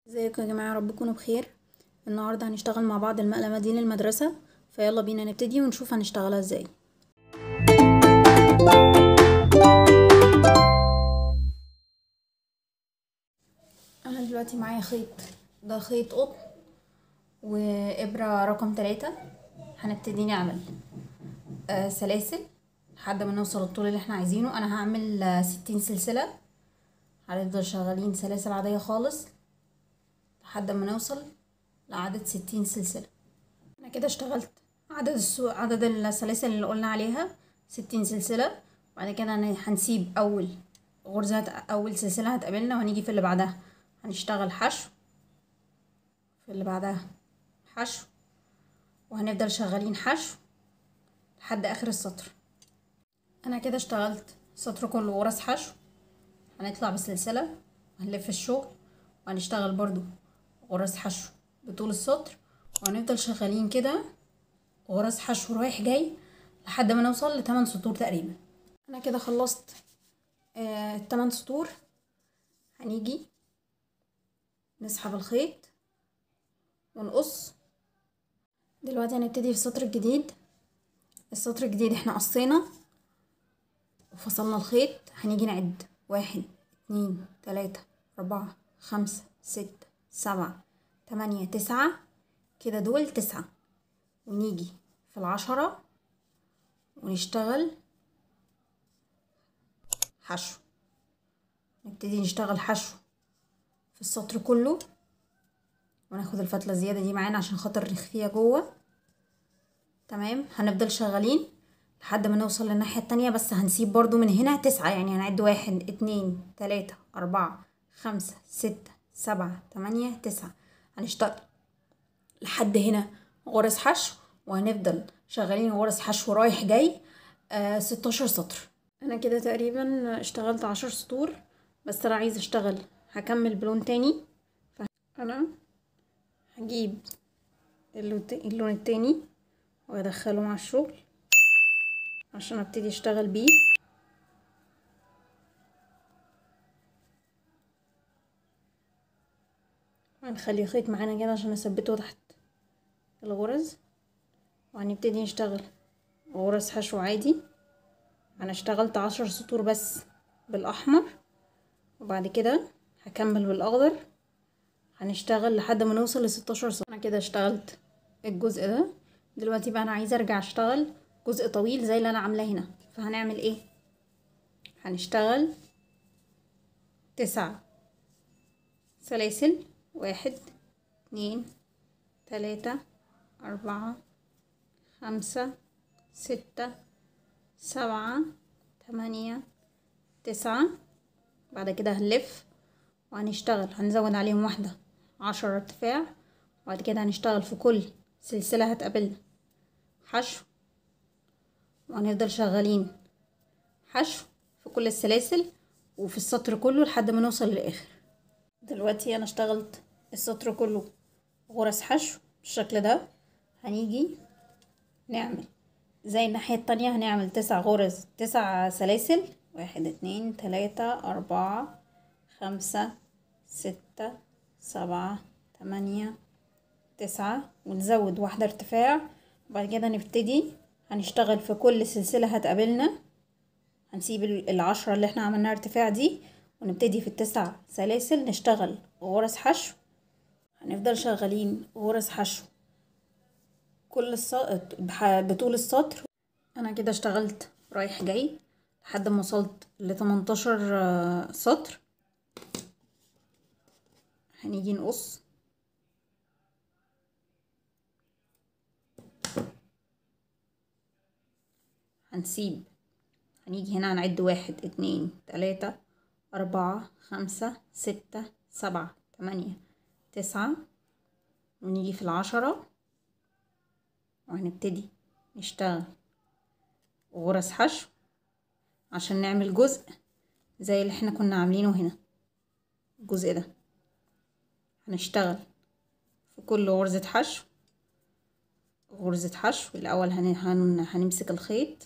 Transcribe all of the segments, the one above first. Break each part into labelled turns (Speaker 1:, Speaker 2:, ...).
Speaker 1: ازيكم يا جماعة يا رب تكونوا بخير النهاردة هنشتغل مع بعض المقلمة دي للمدرسة فيلا بينا نبتدي ونشوف هنشتغلها ازاي انا دلوقتي معايا خيط ده خيط قطن وابرة رقم تلاتة هنبتدي نعمل آه سلاسل لحد ما نوصل الطول اللي احنا عايزينه انا هعمل آه ستين سلسلة هنفضل شغالين سلاسل عادية خالص لحد ما نوصل لعدد ستين سلسلة انا كده اشتغلت عدد السو... عدد السلاسل اللي قلنا عليها ستين سلسلة بعد كده هنسيب اول غرزة اول سلسلة هتقابلنا وهنيجي في اللي بعدها هنشتغل حشو في اللي بعدها حشو وهنفضل شغالين حشو لحد اخر السطر انا كده اشتغلت السطر كله غرز حشو هنطلع بسلسلة وهنلف الشغل وهنشتغل برضو غرز حشو بطول السطر وهنفضل شغالين كده غرز حشو رايح جاي لحد ما نوصل لتمن سطور تقريبا انا كده خلصت آه التمن سطور هنيجي نسحب الخيط ونقص دلوقتي هنبتدي في السطر الجديد السطر الجديد احنا قصينا وفصلنا الخيط هنيجي نعد واحد اتنين تلاتة اربعة خمسة ستة سبعة تمانية تسعة كده دول تسعة ونيجي في العشرة ونشتغل حشو نبتدي نشتغل حشو في السطر كله وناخد الفتلة الزيادة دي معانا عشان خاطر نخفيها جوه تمام هنفضل شغالين لحد ما نوصل للناحية التانية بس هنسيب برضو من هنا تسعة يعني هنعد واحد اتنين تلاتة اربعة خمسة ستة سبعة تمانية تسعة هنشتغل لحد هنا غرز حشو وهنفضل شغالين غرز حشو رايح جاي آه ستاشر سطر انا كده تقريبا اشتغلت عشر سطور بس انا عايزه اشتغل هكمل بلون تاني فانا هجيب اللون التاني وادخله مع الشغل عشان ابتدي اشتغل بيه هنخلي خيط معانا كده عشان اثبته تحت الغرز وهنبتدي نشتغل غرز حشو عادي انا اشتغلت عشر سطور بس بالاحمر وبعد كده هكمل بالاخضر هنشتغل لحد ما نوصل لستاشر سطر انا كده اشتغلت الجزء ده دلوقتي بقى انا عايزه ارجع اشتغل جزء طويل زي اللي انا عاملاه هنا فهنعمل ايه هنشتغل تسعة سلاسل واحد اتنين تلاتة أربعة خمسة ستة سبعة تمانية تسعة بعد كده هنلف وهنشتغل هنزود عليهم واحدة عشرة ارتفاع وبعد كده هنشتغل في كل سلسلة هتقابلنا حشو وهنفضل شغالين حشو في كل السلاسل وفي السطر كله لحد ما نوصل للآخر دلوقتي انا اشتغلت السطر كله غرز حشو بالشكل ده هنيجي نعمل زي الناحية التانية هنعمل تسع غرز تسع سلاسل واحد اتنين تلاتة أربعة خمسة ستة سبعة تمانية تسعة ونزود واحدة ارتفاع وبعد كده نبتدي هنشتغل في كل سلسلة هتقابلنا هنسيب العشرة اللي احنا عملناها ارتفاع دي ونبتدي في التسع سلاسل نشتغل غرز حشو هنفضل شغالين غرز حشو كل السطر بطول السطر انا كده اشتغلت رايح جاي لحد ما وصلت لتمنتاشر سطر هنيجي نقص هنسيب هنيجي هنا هنعد واحد اتنين تلاتة أربعة خمسة ستة سبعة تمانية تسعة ونيجي في العشرة وهنبتدي نشتغل غرز حشو عشان نعمل جزء زي اللي احنا كنا عاملينه هنا الجزء ده هنشتغل في كل غرزة حشو غرزة حشو الأول هن... هن... هنمسك الخيط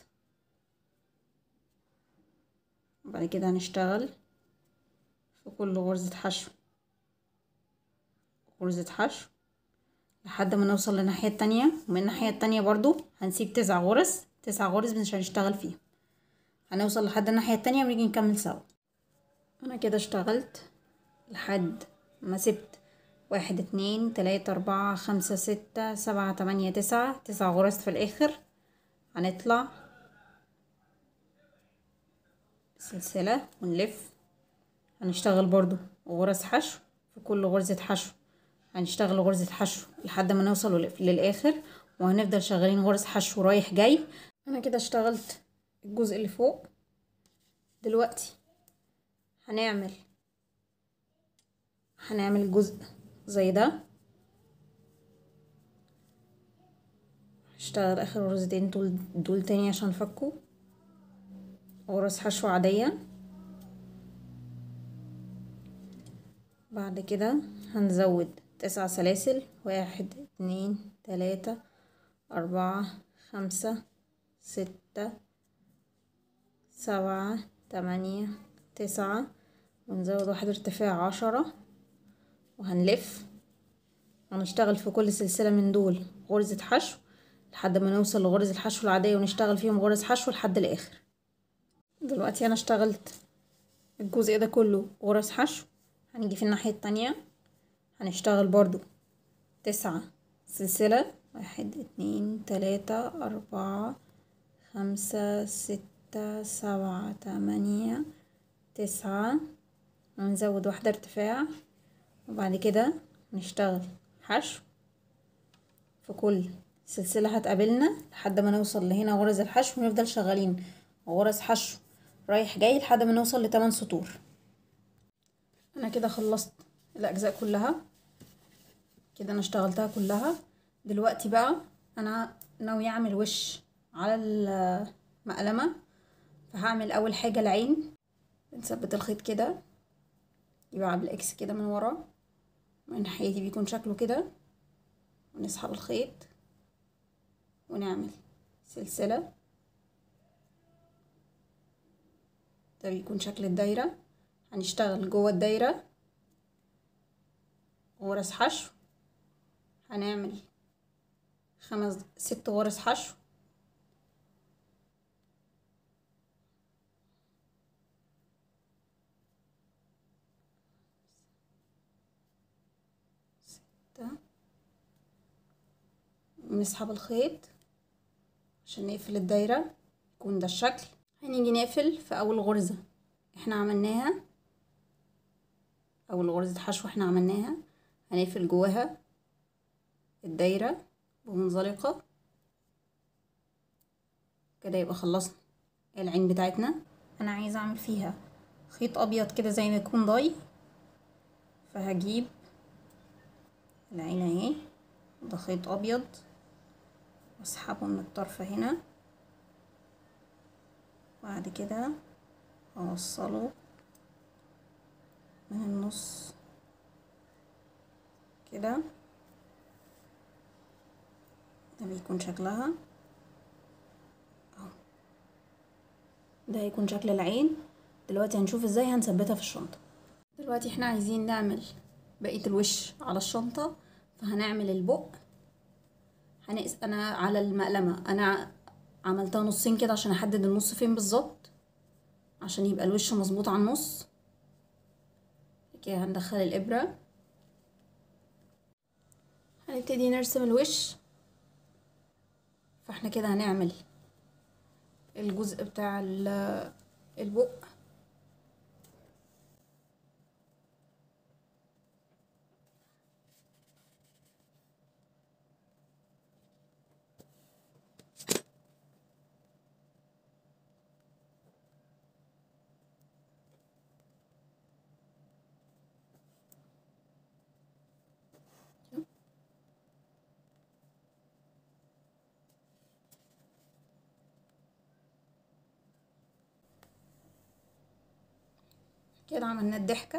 Speaker 1: وبعد كده هنشتغل في كل غرزة حشو غرزة حشو لحد ما نوصل للناحية التانية ومن الناحية التانية برضو هنسيب تسع غرز تسع غرز مش هنشتغل فيهم هنوصل لحد الناحية التانية ونيجي نكمل سوا انا كده اشتغلت لحد ما سبت واحد اتنين تلاتة اربعة خمسة ستة سبعة تمانية تسعة تسع غرز في الاخر هنطلع سلسلة ونلف هنشتغل برضو غرز حشو في كل غرزة حشو هنشتغل غرزة حشو لحد ما نوصل للآخر وهنفضل شغالين غرز حشو رايح جاي انا كده اشتغلت الجزء اللي فوق دلوقتي هنعمل هنعمل جزء زي ده هشتغل اخر غرزتين دول دول تاني عشان فكوا غرز حشو عادية بعد كده هنزود تسع سلاسل واحد اتنين تلاتة أربعة خمسة ستة سبعة تمانية تسعة ونزود واحد ارتفاع عشرة وهنلف هنشتغل في كل سلسلة من دول غرزة حشو لحد ما نوصل لغرز الحشو العادية ونشتغل فيهم غرز حشو لحد الآخر دلوقتي أنا اشتغلت الجزء ده كله غرز حشو هنيجي في الناحية التانية هنشتغل برضو تسعة سلسلة واحد اتنين تلاتة أربعة خمسة ستة سبعة تمانية تسعة ونزود واحدة ارتفاع وبعد كده نشتغل حشو في كل سلسلة هتقابلنا لحد ما نوصل لهنا غرز الحشو ونفضل شغالين غرز حشو رايح جاي لحد ما نوصل لتمن سطور انا كده خلصت الاجزاء كلها كده انا اشتغلتها كلها دلوقتي بقى انا ناوية اعمل وش على المقلمة فهعمل اول حاجة العين بنثبت الخيط كده يبقى بالاكس كده من ورا من ناحيتي بيكون شكله كده ونسحب الخيط ونعمل سلسلة ده بيكون شكل الدايرة هنشتغل جوه الدايرة غرز حشو هنعمل خمس ست غرز حشو ستة نسحب الخيط عشان نقفل الدايرة يكون ده الشكل هنيجي نقفل في أول غرزة احنا عملناها أول غرزة حشو احنا عملناها هنقفل جواها الدايرة بمنزلقة كده يبقى خلصنا العين بتاعتنا انا عايزة اعمل فيها خيط ابيض كده زي ما يكون ضاي فهجيب العين اهي ده خيط ابيض واسحبه من الطرف هنا بعد كده اوصله من النص كده ده بيكون شكلها اهو ده هيكون شكل العين دلوقتي هنشوف ازاي هنثبتها في الشنطة دلوقتي احنا عايزين نعمل بقية الوش على الشنطة فهنعمل البق هنقس انا على المقلمة انا عملتها نصين كده عشان احدد النص فين بالظبط عشان يبقى الوش مظبوط على النص كده هندخل الابرة هنبتدي نرسم الوش فاحنا كده هنعمل الجزء بتاع البق كده عملنا الضحكة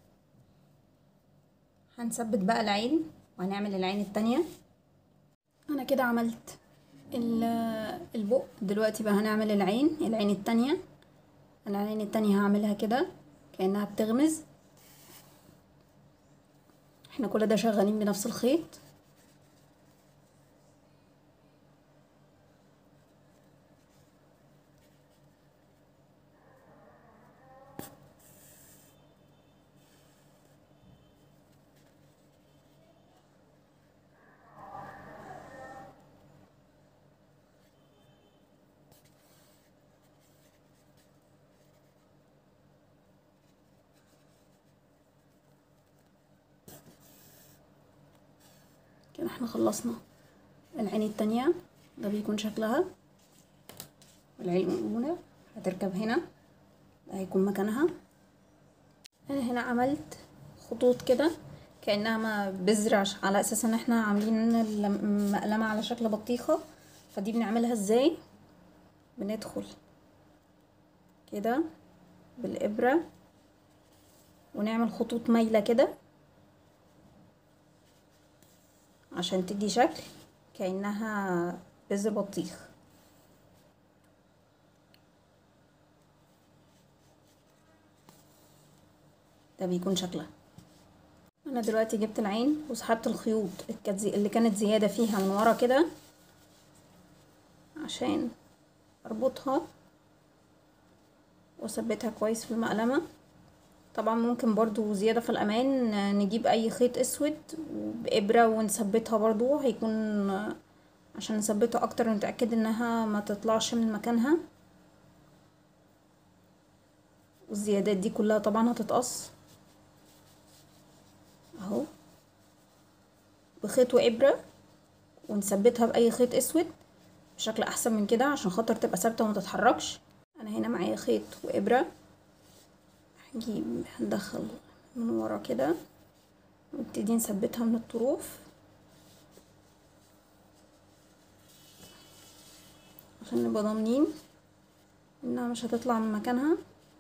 Speaker 1: هنثبت بقى العين وهنعمل العين التانية انا كده عملت البق دلوقتي بقى هنعمل العين العين التانية العين التانية هعملها كده كأنها بتغمز احنا كل ده شغالين بنفس الخيط كده احنا خلصنا العين التانية ده بيكون شكلها العين الأولى هتركب هنا ده هيكون مكانها انا هنا عملت خطوط كده كأنها ما بذرة على أساس ان احنا عاملين المقلمة على شكل بطيخة فدي بنعملها ازاي بندخل كده بالإبرة ونعمل خطوط مايلة كده عشان تدي شكل كأنها بذر بطيخ ده بيكون شكلها انا دلوقتي جبت العين وسحبت الخيوط اللي كانت زيادة فيها من ورا كده عشان اربطها واثبتها كويس في المقلمة طبعا ممكن برضو زيادة في الأمان نجيب أي خيط أسود بإبرة ونثبتها برضو هيكون عشان نثبتها أكتر ونتأكد إنها ما تطلعش من مكانها والزيادات دي كلها طبعا هتتقص اهو بخيط وإبرة ونثبتها بأي خيط أسود بشكل أحسن من كده عشان خاطر تبقى ثابتة وما تتحركش أنا هنا معايا خيط وإبرة هنجيب هندخل من ورا كده ونبتدي نثبتها من الطروف عشان نبقى ضامنين انها مش هتطلع من مكانها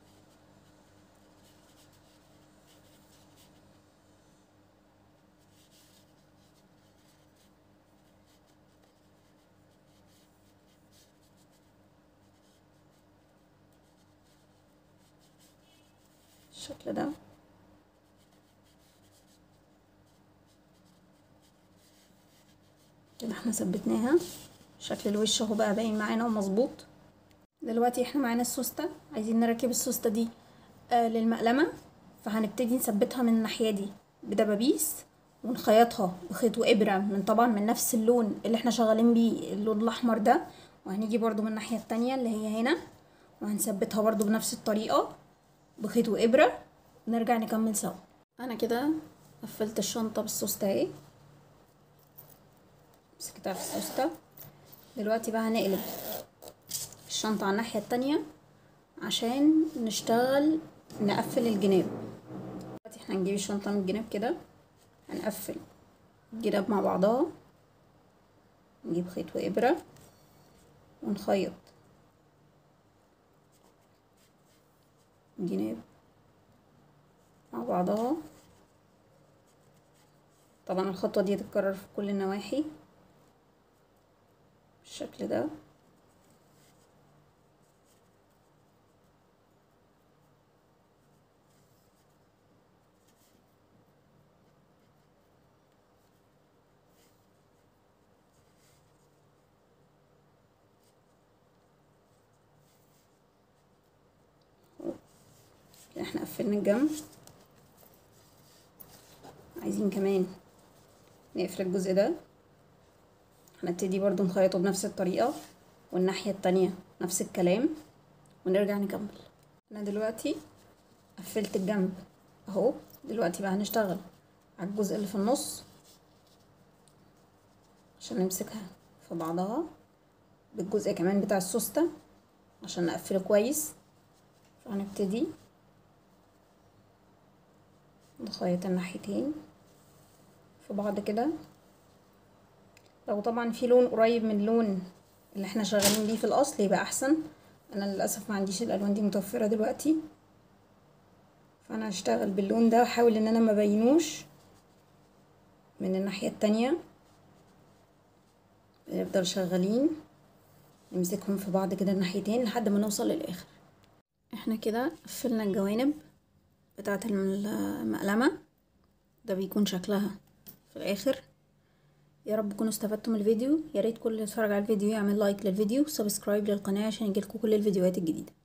Speaker 1: بالشكل ده كده احنا ثبتناها شكل الوش اهو بقى باين معانا ومظبوط دلوقتي احنا معانا السوستة عايزين نركب السوستة دي آه للمقلمة فهنبتدي نثبتها من الناحية دي بدبابيس ونخيطها بخيط وإبرة من طبعا من نفس اللون اللي احنا شغالين بيه اللون الأحمر ده وهنيجي برضو من الناحية التانية اللي هي هنا وهنثبتها برضو بنفس الطريقة بخيط وإبرة ونرجع نكمل سوا أنا كده قفلت الشنطة بالسوستة اهي مسكتها في السوستة دلوقتي بقى هنقلب الشنطة على الناحية التانية عشان نشتغل نقفل الجناب دلوقتي احنا هنجيب الشنطة من الجناب كده هنقفل الجناب مع بعضها نجيب خيط وإبرة ونخيط الجناب مع بعضها طبعا الخطوة دي تتكرر في كل النواحي بالشكل ده احنا قفلنا الجنب عايزين كمان نقفل الجزء ده هنبتدي برضو نخيطه بنفس الطريقة والناحية التانية نفس الكلام ونرجع نكمل انا دلوقتي قفلت الجنب اهو دلوقتي بقى هنشتغل على الجزء اللي في النص عشان نمسكها في بعضها بالجزء كمان بتاع السوستة عشان نقفله كويس فهنبتدي نخيط الناحيتين في بعض كده لو طبعا في لون قريب من اللون اللي احنا شغالين بيه في الاصل يبقى احسن انا للاسف ما عنديش الالوان دي متوفره دلوقتي فانا هشتغل باللون ده واحاول ان انا ما بينوش من الناحيه التانية بنفضل شغالين نمسكهم في بعض كده الناحيتين لحد ما نوصل للاخر احنا كده قفلنا الجوانب بتاعه المقلمه ده بيكون شكلها في الاخر يا رب تكونوا استفدتوا من الفيديو يا ريت كل اللي يتفرج على الفيديو يعمل لايك للفيديو وسبسكرايب للقناه عشان يجيلكوا كل الفيديوهات الجديده